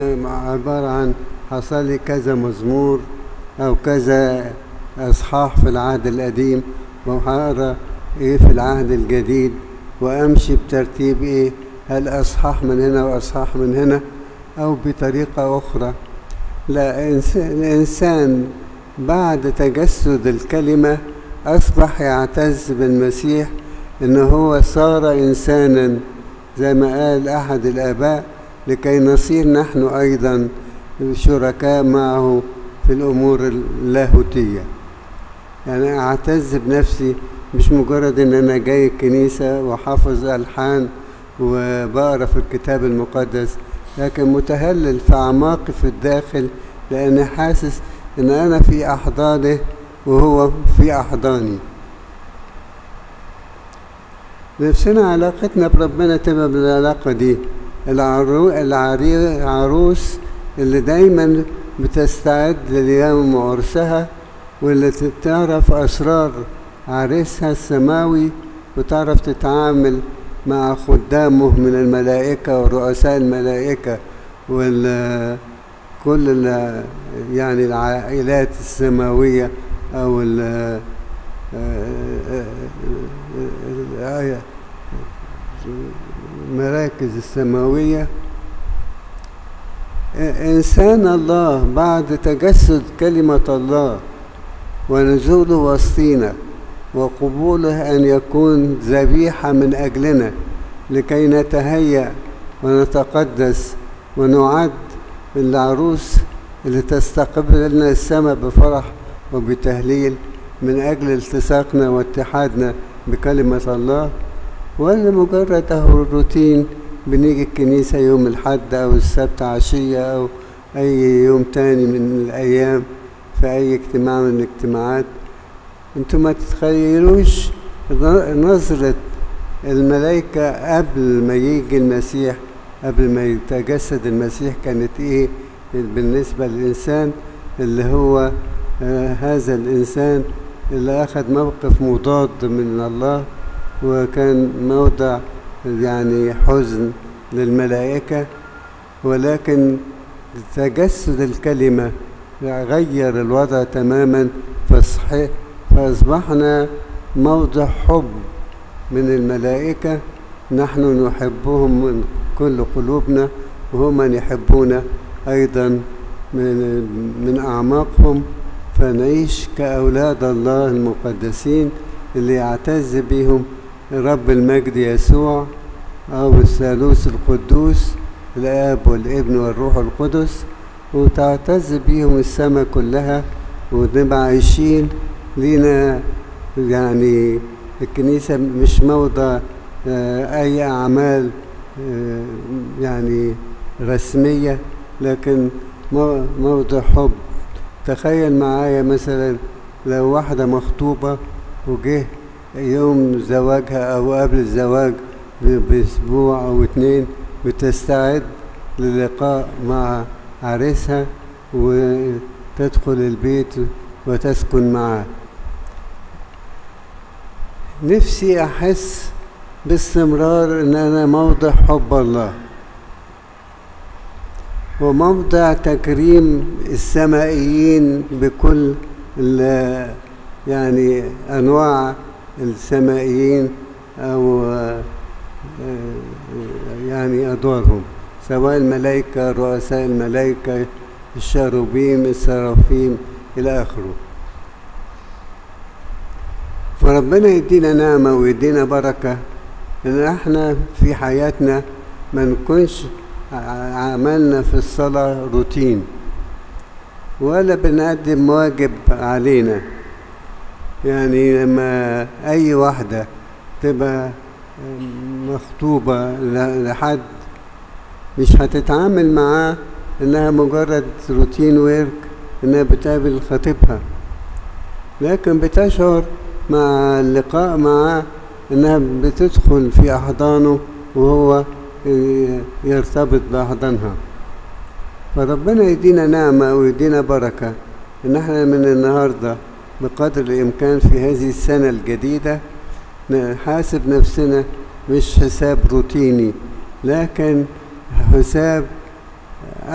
عبارة عن حصل لي كذا مزمور أو كذا إصحاح في العهد القديم وهقرا إيه في العهد الجديد وأمشي بترتيب إيه هل أصحاح من هنا وأصحاح من هنا أو بطريقة أخرى لا الإنسان بعد تجسد الكلمة أصبح يعتز بالمسيح إن هو صار إنسانا زي ما قال أحد الآباء لكي نصير نحن أيضا شركاء معه في الأمور اللاهوتية يعني أعتز بنفسي مش مجرد إن أنا جاي الكنيسة وحافظ ألحان وبقرا في الكتاب المقدس لكن متهلل في أعماقي في الداخل لأني حاسس إن أنا في أحضانه وهو في أحضاني نفسنا علاقتنا بربنا تبقى بالعلاقة دي العرو... العروس اللي دايما بتستعد ليوم عرسها واللي تعرف أسرار عريسها السماوي وتعرف تتعامل مع خدامه من الملائكة ورؤساء الملائكة وال كل يعني العائلات السماوية أو المراكز السماوية إنسان الله بعد تجسد كلمة الله ونزوله وسطينا وقبوله أن يكون ذبيحة من أجلنا لكي نتهيأ ونتقدس ونعد العروس اللي تستقبلنا السماء بفرح وبتهليل من أجل التصاقنا واتحادنا بكلمة الله ولا مجرد أهو روتين بنيجي الكنيسة يوم الحد أو السبت عشية أو أي يوم تاني من الأيام في أي اجتماع من الاجتماعات انتوا ما تتخيلوش نظرة الملائكة قبل ما يجي المسيح قبل ما يتجسد المسيح كانت ايه بالنسبة للإنسان اللي هو آه هذا الإنسان اللي أخذ موقف مضاد من الله وكان موضع يعني حزن للملائكة ولكن تجسد الكلمة غير الوضع تماما فصحيح فأصبحنا موضع حب من الملائكة نحن نحبهم من كل قلوبنا وهم من يحبون أيضا من, من أعماقهم فنعيش كأولاد الله المقدسين اللي يعتز بهم رب المجد يسوع أو الثالوث القدوس الآب والابن والروح القدس وتعتز بيهم السماء كلها ونبقى عايشين لينا يعني الكنيسة مش موضع أي أعمال يعني رسمية لكن موضع حب تخيل معايا مثلا لو واحدة مخطوبة وجه يوم زواجها أو قبل الزواج بأسبوع أو اتنين بتستعد للقاء مع عريسها وتدخل البيت وتسكن معه نفسي أحس باستمرار إن أنا موضع حب الله وموضع تكريم السمائيين بكل يعني أنواع السمائيين أو يعني أدوارهم سواء الملائكة رؤساء الملائكة الشاروبيم السرافيم إلى آخره فربنا يدينا نعمة ويدينا بركة إن احنا في حياتنا ما نكونش عملنا في الصلاة روتين ولا بنقدم واجب علينا يعني لما أي واحدة تبقى مخطوبة لحد مش هتتعامل معاه إنها مجرد روتين ويرك إنها بتقابل خطيبها لكن بتشعر مع اللقاء معاه إنها بتدخل في أحضانه وهو يرتبط بأحضانها فربنا يدينا نعمة ويدينا بركة إن احنا من النهاردة بقدر الإمكان في هذه السنة الجديدة نحاسب نفسنا مش حساب روتيني لكن حساب